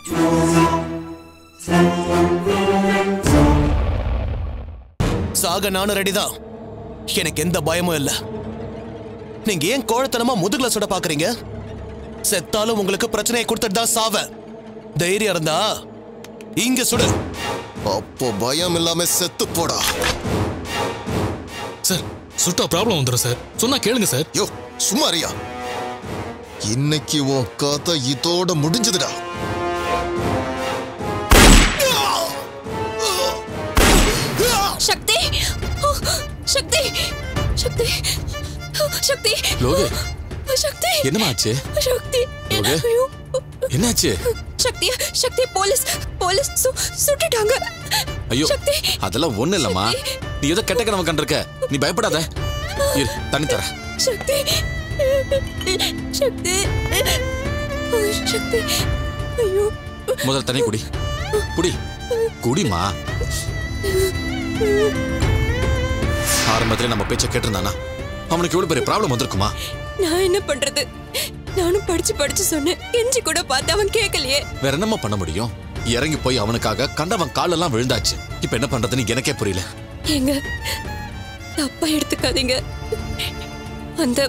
சாக நானும் ரெடிதான் எனக்கு எந்த பயமும் இல்ல நீங்க ஏன் கோழத்தனமா முதுகுல சுட பாக்குறீங்க செத்தாலும் உங்களுக்கு பிரச்சனையை கொடுத்துட்டு தான் சாவ தைரியம் இருந்தா இங்க சுடு அப்போ பயம் இல்லாம செத்து போடா சார் சுட்டா ப்ராப்ளம் வந்துடும் சார் சொன்னா கேளுங்க சார் யோ சும்மாரியா இன்னைக்கு உன் கதை இதோட முடிஞ்சதுடா சக்தி சக்தி சக்தி சக்தி லோகு சக்தி என்னம்மா ஆச்சு சக்தி லோகு? ஐயோ என்னாச்சு சக்தி சக்தி போலீஸ் போலீஸ் சு- சுட்டுட்டாங்க ஐயோ சக்தி அதெல்லாம் ஒண்ணு இல்லம்மா நீ ஏதோ கெட்ட கனவு கண்டிருக்க நீ பயப்படாத இரு தண்ணி தர சக்தி சக்தி சக்தி ஐயோ முதல்ல தண்ணி குடி குடி குடிமா ஆரம்பத்துல நம்ம பேச்ச கேட்டிருந்தானா அவனுக்கு எவ்வளவு பெரிய ப்ராப்ளம் வந்திருக்குமா நான் என்ன பண்றது நானும் படிச்சு படிச்சு சொன்னேன் கெஞ்சி கூட பார்த்து அவன் கேட்கலையே வேற என்னம்மா பண்ண முடியும் இறங்கி போய் அவனுக்காக கண்டவன் காலெல்லாம் விழுந்தாச்சு இப்ப என்ன பண்றதுன்னு எனக்கே புரியல ஏங்க தப்பா எடுத்துக்காதீங்க அந்த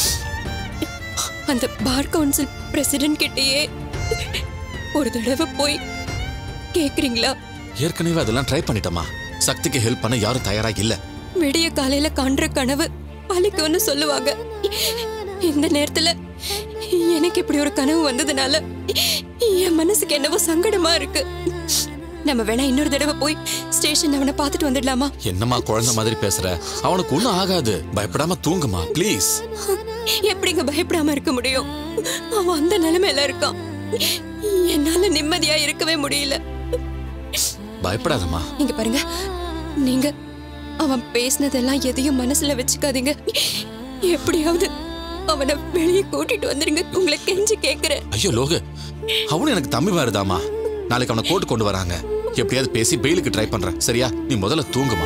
அந்த பார் கவுன்சில் பிரசிடென்ட் கிட்டயே ஒரு தடவை போய் கேக்குறீங்களா ஏற்கனவே அதெல்லாம் ட்ரை பண்ணிட்டோமா சக்திக்கு ஹெல்ப் பண்ண யாரும் தயாரா இல்ல விடிய காலையில காண்ற கனவு பழிக்கும்னு சொல்லுவாங்க இந்த நேரத்துல எனக்கு இப்படி ஒரு கனவு வந்ததுனால என் மனசுக்கு என்னவோ சங்கடமா இருக்கு நம்ம வேணா இன்னொரு தடவை போய் ஸ்டேஷன் அவனை பார்த்துட்டு வந்துடலாமா என்னம்மா குழந்தை மாதிரி பேசுற அவனுக்கு ஒண்ணும் ஆகாது பயப்படாம தூங்குமா ப்ளீஸ் எப்படிங்க பயப்படாம இருக்க முடியும் அவன் அந்த நிலைமையில இருக்கான் என்னால நிம்மதியா இருக்கவே முடியல பயப்படாதம்மா இங்க பாருங்க நீங்க அவன் பேசினதெல்லாம் எதையும் மனசுல வச்சுக்காதீங்க எப்படியாவது அவனை வெளியே கூட்டிட்டு வந்துருங்க உங்களை கெஞ்சி கேக்குறேன் ஐயோ லோகு அவனும் எனக்கு தம்பி மாதிரிதாம்மா நாளைக்கு அவனை கோர்ட்டு கொண்டு வராங்க எப்படியாவது பேசி பெயிலுக்கு ட்ரை பண்றேன் சரியா நீ முதல்ல தூங்குமா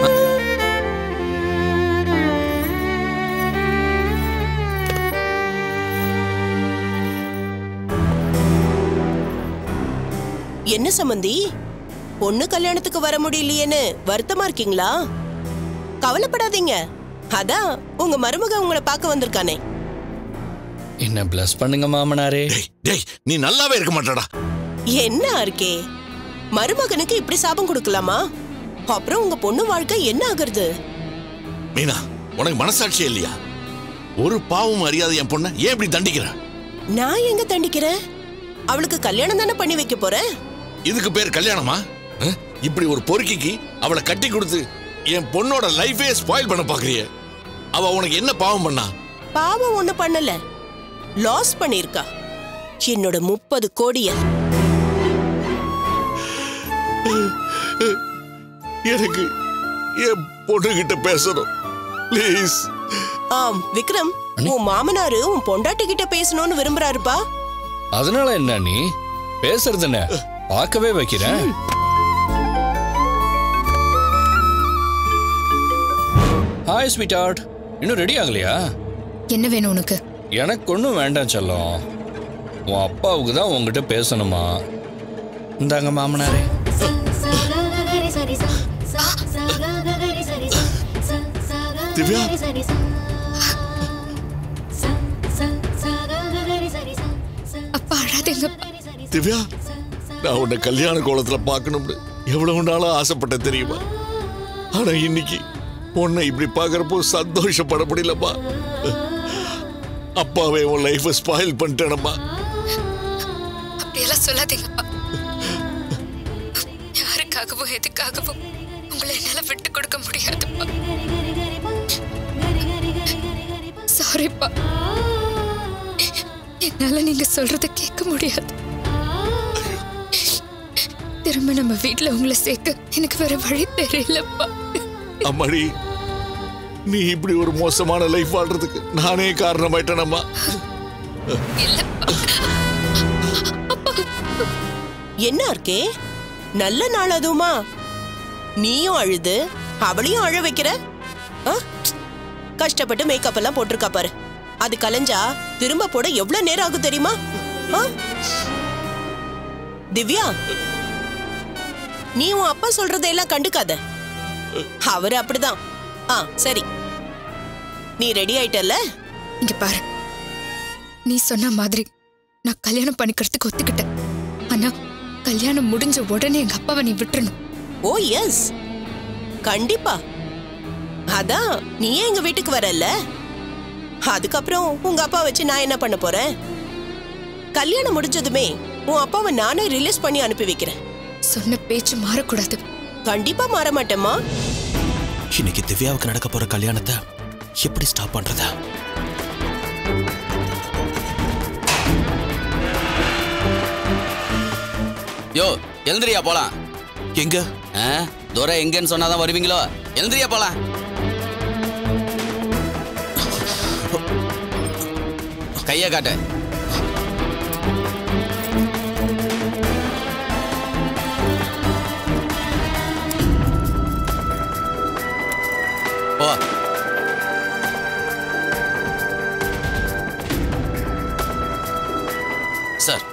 என்ன சம்பந்தி பொண்ணு கல்யாணத்துக்கு வர முடியலையேன்னு வருத்தமா இருக்கீங்களா கவலைப்படாதீங்க அதான் உங்க மருமக உங்களை பார்க்க வந்திருக்கானே என்ன பிளஸ் பண்ணுங்க மாமனாரே டேய் டேய் நீ நல்லாவே இருக்க மாட்டடா என்ன இருக்கே மருமகனுக்கு இப்படி சாபம் கொடுக்கலாமா அப்புறம் உங்க பொண்ணு வாழ்க்கை என்ன ஆகுறது மீனா உனக்கு மனசாட்சியே இல்லையா ஒரு பாவம் அறியாத என் பொண்ணை ஏன் இப்படி தண்டிக்கிற நான் எங்க தண்டிக்கிறேன் அவளுக்கு கல்யாணம் தானே பண்ணி வைக்க போறேன் இதுக்கு பேர் கல்யாணமா அஹ்? இப்படி ஒரு பொறுக்கிக்கு அவளை கட்டி கொடுத்து என் பொண்ணோட லைஃபே ஸ்பாயில் பண்ண பாக்குறிய அவ உனக்கு என்ன பாவம் பண்ணா பாவம் ஒண்ணு பண்ணல லாஸ் பண்ணிருக்கா என்னோட முப்பது கோடிய எனக்கு என் பொண்ணு கிட்ட பேசணும் ப்ளீஸ் ஆம் விக்ரம் உன் மாமனாரு உன் பொண்டாட்டி கிட்ட பேசணும்னு விரும்புறாருப்பா அதனால என்ன நீ பேசுறது என்ன பார்க்கவே வைக்கிறேன் ஹாய் ஸ்வீட் ஆர்ட் இன்னும் ரெடி ஆகலையா என்ன வேணும் உனக்கு எனக்கு ஒன்றும் வேண்டாம் செல்லம் உன் அப்பாவுக்கு தான் உங்ககிட்ட பேசணுமா இந்தாங்க மாமனாரே திவ்யா அப்பா அழாதீங்க திவ்யா நான் உன்னை கல்யாண கோலத்துல பார்க்கணும்னு எவ்வளவு நாளா ஆசைப்பட்டேன் தெரியுமா ஆனா இன்னைக்கு உன்னை இப்படி பார்க்கறப்போ சந்தோஷப்பட முடியலப்பா அப்பாவே உன் லைஃபை ஸ்பாயில் பண்ணிட்டேனம்மா அப்படியெல்லாம் சொல்லாதீங்கப்பா யாருக்காகவும் எதுக்காகவும் உங்களை என்னால விட்டு கொடுக்க முடியாதுப்பா சாரிப்பா என்னால நீங்க சொல்றத கேட்க முடியாது திரும்ப நம்ம வீட்ல உங்களை சேர்க்க எனக்கு வேற வழி தெரியலப்பா அம்மாடி நீ இப்படி ஒரு மோசமான லைஃப் வாழ்றதுக்கு நானே காரணமாயிட்டேனம்மா என்ன இருக்கே நல்ல நாள் அதுவுமா நீயும் அழுது அவளையும் அழ வைக்கிற ஆ? கஷ்டப்பட்டு மேக்கப் எல்லாம் போட்டிருக்கா பாரு அது கலைஞ்சா திரும்ப போட எவ்வளவு நேரம் ஆகும் தெரியுமா ஆ? திவ்யா நீ உன் அப்பா சொல்றதையெல்லாம் கண்டுக்காத அவர் அப்படிதான் ஆ சரி நீ ரெடி ஆயிட்டல்ல இங்க பாரு நீ சொன்ன மாதிரி நான் கல்யாணம் பண்ணிக்கிறதுக்கு ஒத்துக்கிட்டேன் ஆனா கல்யாணம் முடிஞ்ச உடனே எங்க அப்பாவை நீ விட்டுறணும் ஓ எஸ் கண்டிப்பா அதான் நீ ஏன் எங்க வீட்டுக்கு வரல அதுக்கப்புறம் உங்க அப்பா வச்சு நான் என்ன பண்ண போறேன் கல்யாணம் முடிஞ்சதுமே உன் அப்பாவை நானே ரிலீஸ் பண்ணி அனுப்பி வைக்கிறேன் சொன்ன பேச்சு மாறக்கூடாது கண்டிப்பா மாற மாட்டேம்மா இன்னைக்கு திவ்யாவுக்கு நடக்க போற கல்யாணத்தை எப்படி ஸ்டாப் பண்றதா யோ எழுந்திரியா போலாம் எங்க ஆ, துரை எங்கன்னு சொன்னாதான் வருவீங்களோ எழுந்திரியா போலாம் கைய காட்டு போ சார்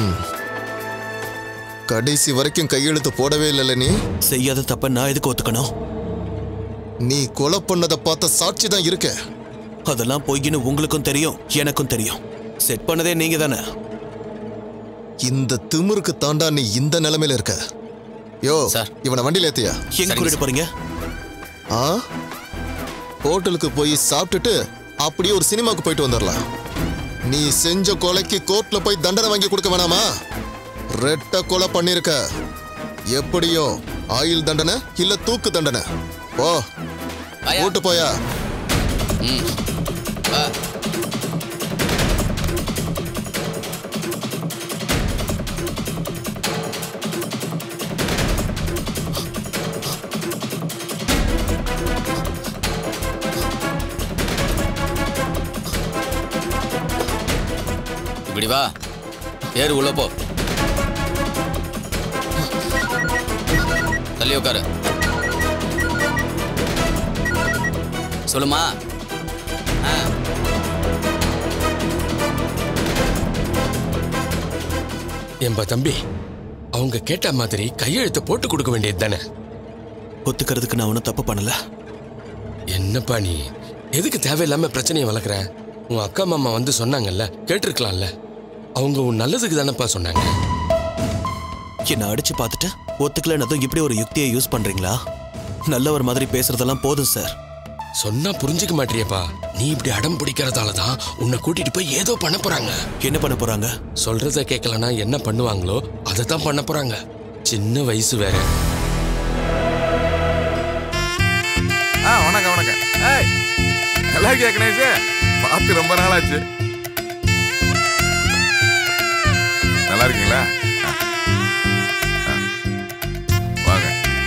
கடைசி வரைக்கும் கையெழுத்து போடவே இல்லைல்ல நீ செய்யாத தப்ப நான் எதுக்கு ஒத்துக்கணும் நீ கொலை பண்ணதை பார்த்த சாட்சி தான் இருக்க அதெல்லாம் பொய்ன்னு உங்களுக்கும் தெரியும் எனக்கும் தெரியும் செட் பண்ணதே நீங்க தானே இந்த திமிருக்கு தாண்டா நீ இந்த நிலைமையில இருக்க யோ சார். இவனை வண்டியில ஏத்தியா எங்க சரிங்க கூட்டிட்டு சார். போறீங்க ஆ ஹோட்டலுக்கு போய் சாப்பிட்டுட்டு அப்படியே ஒரு சினிமாக்கு போயிட்டு வந்துடலாம் நீ செஞ்ச கொலைக்கு கோர்ட்ல போய் தண்டனை வாங்கி கொடுக்க வேணாமா ரெட்ட கொலை பண்ணிருக்க எப்படியோ ஆயுள் தண்டனை இல்ல தூக்கு தண்டனை ஓ வாயா. கூட்டு போயா வா. இப்படி வா ஏறு உள்ள போ தள்ளி உட்காரு சொல்லுமா ஆ என்பா தம்பி அவங்க கேட்ட மாதிரி கையெழுத்து போட்டு கொடுக்க வேண்டியது தானே ஒத்துக்கிறதுக்கு நான் ஒன்றும் தப்பு பண்ணல என்னப்பா நீ எதுக்கு தேவையில்லாம பிரச்சனையை வளர்க்குற உன் அக்கா மாமா வந்து சொன்னாங்கல்ல கேட்டிருக்கலாம்ல அவங்க உன் நல்லதுக்கு தானேப்பா சொன்னாங்க என்னை அடிச்சு பார்த்துட்டு ஒத்துக்கலன்னதும் இப்படி ஒரு யுக்தியை யூஸ் பண்றீங்களா நல்லவர் மாதிரி பேசுறதெல்லாம் போதும் சார் சொன்னா புரிஞ்சுக்க மாட்டியேப்பா நீ இப்படி அடம் பிடிக்கிறதால தான் உன்னை கூட்டிட்டு போய் ஏதோ பண்ண போறாங்க என்ன பண்ண போறாங்க சொல்றத கேட்கலனா என்ன பண்ணுவாங்களோ அதை தான் பண்ண போறாங்க சின்ன வயசு வேற ஆ வணக்கம் வணக்கம் ஏய் நல்லா இருக்கியா கணேஷ் பார்த்து ரொம்ப நாள் ஆச்சு நல்லா இருக்கீங்களா ஆ. ஆ. வாங்க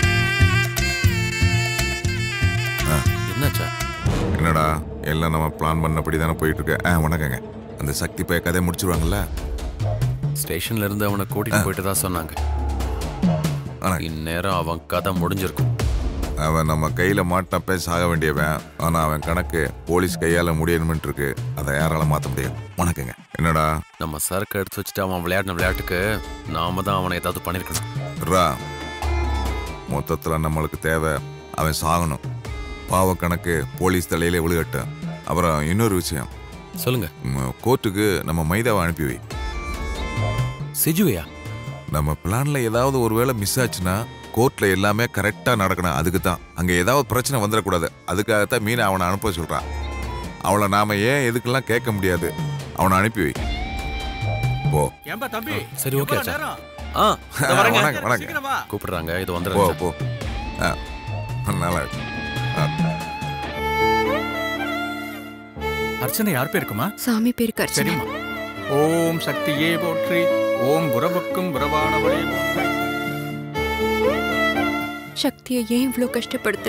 ஆ, என்னாச்சா என்னடா எல்லாம் நம்ம பிளான் பண்ணபடி தானே போயிட்டு இருக்கு ஆ வணக்கங்க அந்த சக்தி பைய கதையை முடிச்சிருவாங்கல்ல ஸ்டேஷன்ல இருந்து அவனை கூட்டிட்டு போயிட்டு தான் சொன்னாங்க வணக்கம் இந்நேரம் அவன் கதை முடிஞ்சிருக்கும் அவன் நம்ம கையில மாட்டினப்ப சாக வேண்டியவன் ஆனா அவன் கணக்கு போலீஸ் கையால முடியணும்னு இருக்கு அதை யாரால மாத்த முடியாது வணக்கங்க என்னடா நம்ம சரக்கு எடுத்து வச்சுட்டு அவன் விளையாடின விளையாட்டுக்கு நாம தான் அவனை ஏதாவது பண்ணிருக்கணும் ரா மொத்தத்தில் நம்மளுக்கு தேவை அவன் சாகணும் பாவ கணக்கு போலீஸ் தலையிலே விழுகட்டும் அப்புறம் இன்னொரு விஷயம் சொல்லுங்க ம், கோர்ட்டுக்கு நம்ம மைதாவை அனுப்பி வை சிஜுவையா நம்ம பிளான்ல ஏதாவது ஒரு வேளை மிஸ் ஆச்சுன்னா கோர்ட்ல எல்லாமே கரெக்டா நடக்கணும் அதுக்கு தான் அங்க ஏதாவது பிரச்சனை வந்துடக்கூடாது அதுக்காகத்தான் மீனை அவனை அனுப்ப சொல்றான் அவளை நாம ஏன் எதுக்கெல்லாம் கேட்க முடியாது அவனை அனுப்பி வை போ ஏன்பா தம்பி சரி ஓகே எவ்வளவு ஆச்சா நேரம்? ஆ இதோ வரேங்க வணக்கம் வணக்கம் சீக்கிரம் வா. கூப்பிடுறாங்க இது போ வந்துடுறேன் போ ஆ நல்லா இருக்கு ஆ அர்ச்சனை யார் பேருக்குமா சாமி பேருக்கு அர்ச்சனை சரிம்மா ஓம் சக்தியே போற்றி ஓம் குரவுக்கும் குரவானவரே போற்றி சக்தியை ஏன் இவ்ளோ கஷ்டப்படுத்துற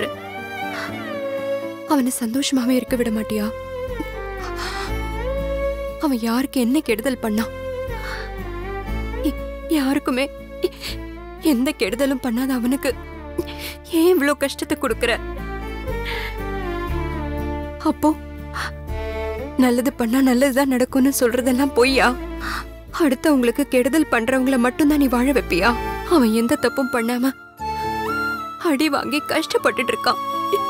அவனை சந்தோஷமாவே இருக்க விட மாட்டியா அவன் யாருக்கு என்ன கெடுதல் பண்ணான் ய- யாருக்குமே எந்த கெடுதலும் பண்ணாத அவனுக்கு ஏன் இவ்ளோ கஷ்டத்தை கொடுக்கற அப்போ நல்லது பண்ணா நல்லதுதான் நடக்கும்னு சொல்றதெல்லாம் பொய்யா அடுத்தவங்களுக்கு கெடுதல் பண்றவங்கள மட்டும்தான் நீ வாழ வைப்பியா அவன் எந்த தப்பும் பண்ணாம அடி வாங்கி கஷ்டப்பட்டுட்டு இருக்கான்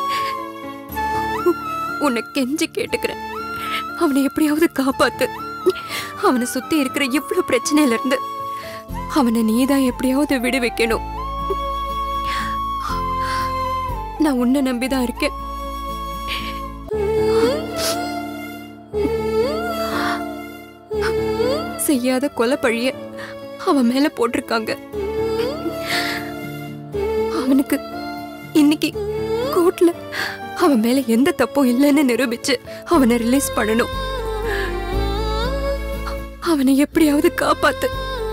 உன்னை கெஞ்சி கேட்டுக்கிறேன் அவனை எப்படியாவது காப்பாத்து அவனை சுத்தி இருக்கிற இவ்வளவு பிரச்சனையில இருந்து அவனை நீதான் எப்படியாவது விடு வைக்கணும் நான் உன்னை நம்பிதான் இருக்கேன் செய்யாத கொலை பழிய அவன் மேல போட்டிருக்காங்க அவனுக்கு இன்னைக்கு கோர்ட்ல அவன் மேல எந்த தப்பும் இல்லைன்னு நிரூபிச்சு அவனை ரிலீஸ் பண்ணணும் அவனை எப்படியாவது காப்பாத்து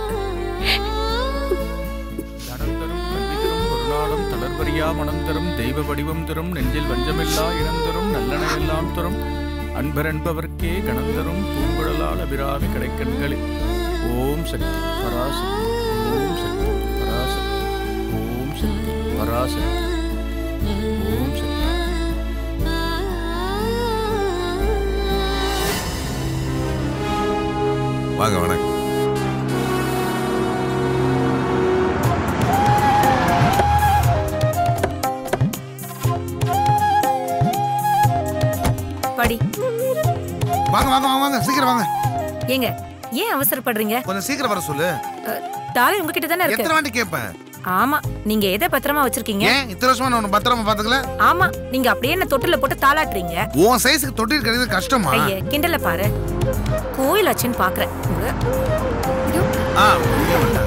ஒரு நாளும் தளர்வரியா மனம் தரும் தெய்வ வடிவம் தரும் நெஞ்சில் வஞ்சமில்லா இனம் தரும் நல்லனையெல்லாம் தரும் அன்பர் என்பவர்க்கே கணந்தரும் பூங்குழலால் அபிராமி கடைக்கண்களில் ஓம் சக்தி பராசக்தி ஓம் சக்தி பராசக்தி ஓம் சக்தி பராசக்தி ஓம் சக்தி வாங்க வணக்கம் படி வாங்க வாங்க வாங்க வாங்க சீக்கிரம் வாங்க ஏங்க ஏன் அவசரப்படுறீங்க கொஞ்சம் சீக்கிரம் வர சொல்லு தாலி உங்ககிட்ட தானே எத்தனை இருக்கு வாட்டி கேட்பேன் ஆமா நீங்க எதை பத்திரமா வச்சிருக்கீங்க ஏன் இத்தனை வருஷமா நான் உன்னை பத்திரமா பாத்துக்கல ஆமா நீங்க அப்படியே என்ன தொட்டில போட்டு தாளாட்டுறீங்க உன் சைஸுக்கு தொட்டில் கிடைக்கிறது கஷ்டமா ஐய கிண்டல பாரு கோயில் ஆச்சுன்னு பாக்குறேன் உங்க- ஆ இங்க வந்துட்டேன்.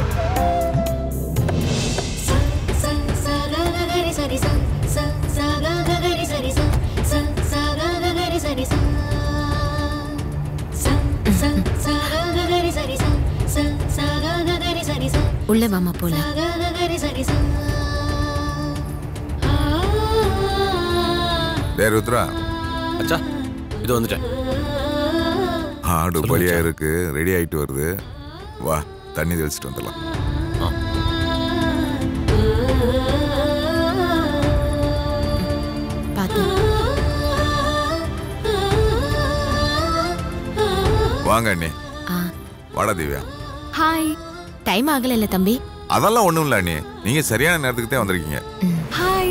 உள்ள வாமா போலாம் டேய் ருத்ரா அச்சா இது வந்துட்டேன் ஆடு பலியா இருக்கு ரெடி ஆயிட்டு வருது வா தண்ணி தெளிச்சிட்டு வந்துடலாம் பார்த்து வாங்க அண்ணி ஆ வாடா திவ்யா ஹாய் டைம் ஆகலைல்ல தம்பி அதெல்லாம் ஒண்ணும் இல்ல அண்ணி நீங்க சரியான நேரத்துக்கு தான் வந்திருக்கீங்க ஹாய்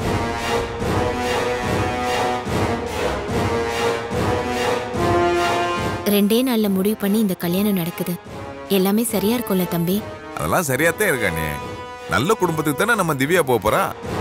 ரெண்டே நாள்ல முடிவு பண்ணி இந்த கல்யாணம் நடக்குது எல்லாமே சரியா இருக்கும்ல தம்பி அதெல்லாம் சரியாத்தான் இருக்கு அண்ணி நல்ல குடும்பத்துக்கு தானே நம்ம திவ்யா போக போறா